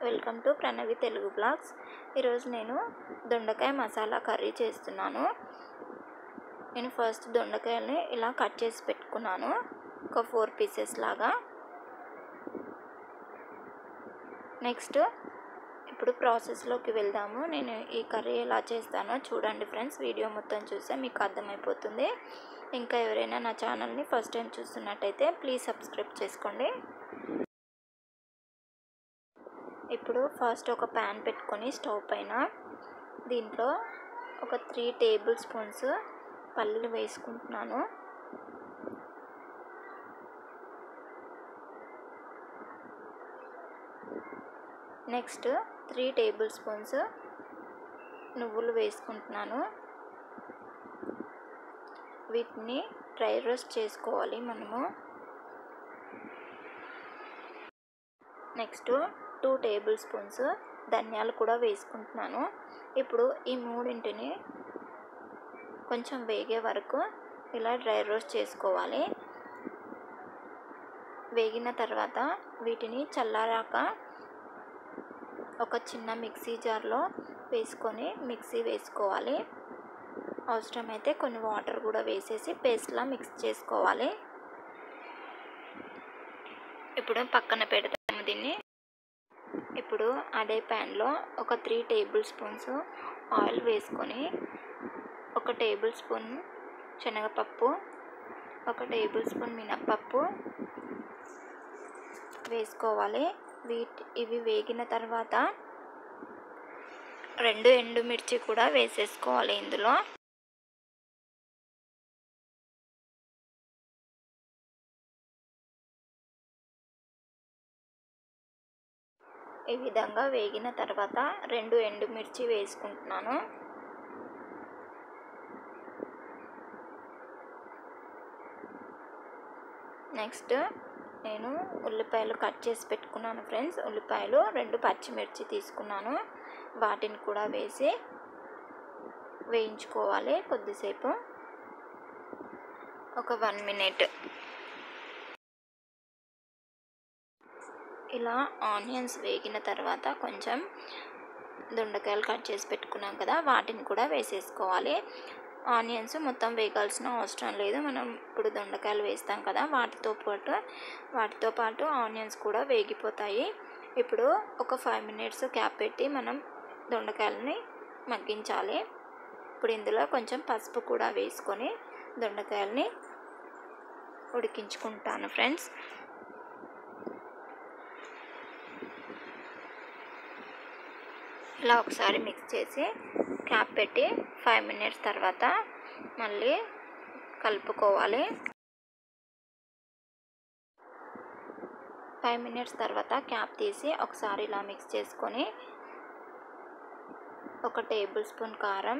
welcome to Pranavi Telugu blogs ఈరోజు నేను దొండకాయ మసాలా కర్రీ చేస్తున్నాను నేను ఫస్ట్ దొండకాయల్ని ఇలా కట్ చేసి పెట్టుకున్నాను ఒక ఫోర్ పీసెస్ లాగా నెక్స్ట్ ఇప్పుడు ప్రాసెస్లోకి వెళ్దాము నేను ఈ కర్రీ ఎలా చేస్తానో చూడండి ఫ్రెండ్స్ వీడియో మొత్తం చూస్తే మీకు అర్థమైపోతుంది ఇంకా ఎవరైనా నా ఛానల్ని ఫస్ట్ టైం చూస్తున్నట్టయితే ప్లీజ్ సబ్స్క్రైబ్ చేసుకోండి ఇప్పుడు ఫస్ట్ ఒక ప్యాన్ పెట్టుకొని స్టవ్ పైన దీంట్లో ఒక త్రీ టేబుల్ స్పూన్స్ పల్లీలు వేసుకుంటున్నాను నెక్స్ట్ త్రీ టేబుల్ స్పూన్స్ నువ్వులు వేసుకుంటున్నాను వీటిని డ్రై రోస్ట్ చేసుకోవాలి మనము నెక్స్ట్ టూ టేబుల్ స్పూన్స్ ధనియాలు కూడా వేసుకుంటున్నాను ఇప్పుడు ఈ మూడింటిని కొంచెం వేగే వరకు ఇలా డ్రై రోస్ట్ చేసుకోవాలి వేగిన తర్వాత వీటిని చల్లారాక ఒక చిన్న మిక్సీ జార్లో వేసుకొని మిక్సీ వేసుకోవాలి అవసరమైతే కొన్ని వాటర్ కూడా వేసేసి పేస్ట్లా మిక్స్ చేసుకోవాలి ఇప్పుడు పక్కన పెడతాము దీన్ని ఇప్పుడు అదే ప్యాన్లో ఒక త్రీ టేబుల్ స్పూన్స్ ఆయిల్ వేసుకొని ఒక టేబుల్ స్పూన్ శనగపప్పు ఒక టేబుల్ స్పూన్ మినప్పప్పు వేసుకోవాలి వీటి ఇవి వేగిన తర్వాత రెండు ఎండుమిర్చి కూడా వేసేసుకోవాలి ఇందులో ఈ విధంగా వేగిన తర్వాత రెండు ఎండుమిర్చి వేసుకుంటున్నాను నెక్స్ట్ నేను ఉల్లిపాయలు కట్ చేసి పెట్టుకున్నాను ఫ్రెండ్స్ ఉల్లిపాయలు రెండు పచ్చిమిర్చి తీసుకున్నాను వాటిని కూడా వేసి వేయించుకోవాలి కొద్దిసేపు ఒక వన్ మినిట్ ఇలా ఆనియన్స్ వేగిన తర్వాత కొంచెం దొండకాయలు కట్ చేసి పెట్టుకున్నాం కదా వాటిని కూడా వేసేసుకోవాలి ఆనియన్స్ మొత్తం వేగాల్సిన అవసరం లేదు మనం ఇప్పుడు దొండకాయలు వేస్తాం కదా వాటితో పాటు వాటితో పాటు ఆనియన్స్ కూడా వేగిపోతాయి ఇప్పుడు ఒక ఫైవ్ మినిట్స్ క్యాప్ పెట్టి మనం దొండకాయలని మగ్గించాలి ఇప్పుడు ఇందులో కొంచెం పసుపు కూడా వేసుకొని దొండకాయలని ఉడికించుకుంటాను ఫ్రెండ్స్ ఇలా ఒకసారి మిక్స్ చేసి క్యాప్ పెట్టి ఫైవ్ మినిట్స్ తర్వాత మళ్ళీ కలుపుకోవాలి ఫైవ్ మినిట్స్ తర్వాత క్యాప్ తీసి ఒకసారి ఇలా మిక్స్ చేసుకొని ఒక టేబుల్ స్పూన్ కారం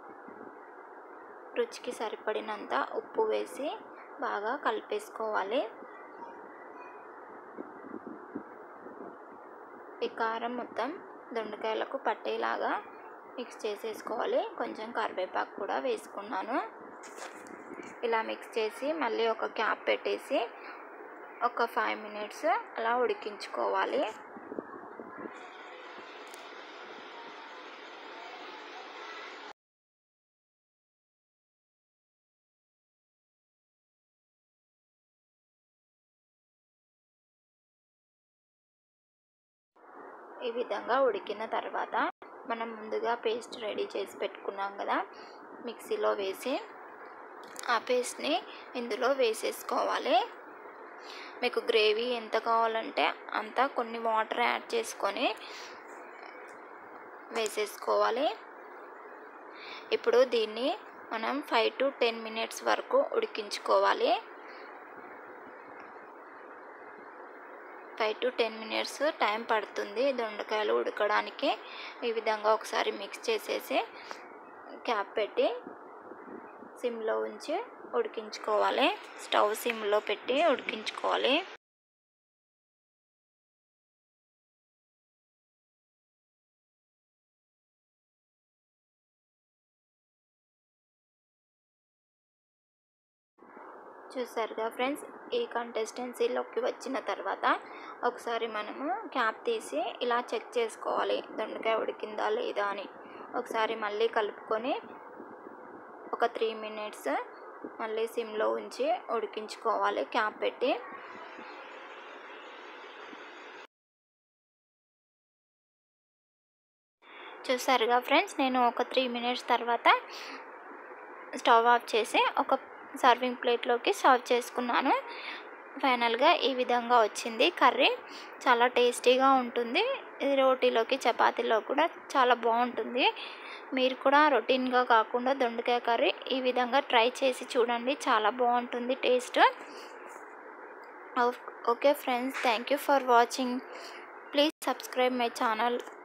రుచికి సరిపడినంత ఉప్పు వేసి బాగా కలిపేసుకోవాలి ఈ కారం మొత్తం దొండకాయలకు పట్టేలాగా మిక్స్ చేసేసుకోవాలి కొంచెం కరివేపాకు కూడా వేసుకున్నాను ఇలా మిక్స్ చేసి మళ్ళీ ఒక క్యాప్ పెట్టేసి ఒక ఫైవ్ మినిట్స్ అలా ఉడికించుకోవాలి ఈ విధంగా ఉడికిన తర్వాత మనం ముందుగా పేస్ట్ రెడీ చేసి పెట్టుకున్నాం కదా మిక్సీలో వేసి ఆ పేస్ట్ని ఇందులో వేసేసుకోవాలి మీకు గ్రేవీ ఎంత కావాలంటే అంత కొన్ని వాటర్ యాడ్ చేసుకొని వేసేసుకోవాలి ఇప్పుడు దీన్ని మనం ఫైవ్ టు టెన్ మినిట్స్ వరకు ఉడికించుకోవాలి five to ten minutes time పడుతుంది దొండకాయలు ఉడకడానికి ఈ విధంగా ఒకసారి మిక్స్ చేసేసి క్యాప్ పెట్టి సిమ్లో ఉంచి ఉడికించుకోవాలి స్టవ్ సిమ్లో పెట్టి ఉడికించుకోవాలి చూసారుగా ఫ్రెండ్స్ ఈ కంటెస్టెన్సీలోకి వచ్చిన తర్వాత ఒకసారి మనము క్యాప్ తీసి ఇలా చెక్ చేసుకోవాలి దొండకాయ ఉడికిందా లేదా అని ఒకసారి మళ్ళీ కలుపుకొని ఒక త్రీ మినిట్స్ మళ్ళీ సిమ్లో ఉంచి ఉడికించుకోవాలి క్యాప్ పెట్టి చూసారుగా ఫ్రెండ్స్ నేను ఒక త్రీ మినిట్స్ తర్వాత స్టవ్ ఆఫ్ చేసి ఒక సర్వింగ్ ప్లేట్లోకి సర్వ్ చేసుకున్నాను ఫైనల్గా ఈ విధంగా వచ్చింది కర్రీ చాలా టేస్టీగా ఉంటుంది ఇది రోటీలోకి చపాతీలో కూడా చాలా బాగుంటుంది మీరు కూడా రొటీన్గా కాకుండా దొండకాయ కర్రీ ఈ విధంగా ట్రై చేసి చూడండి చాలా బాగుంటుంది taste okay friends thank you for watching please subscribe my channel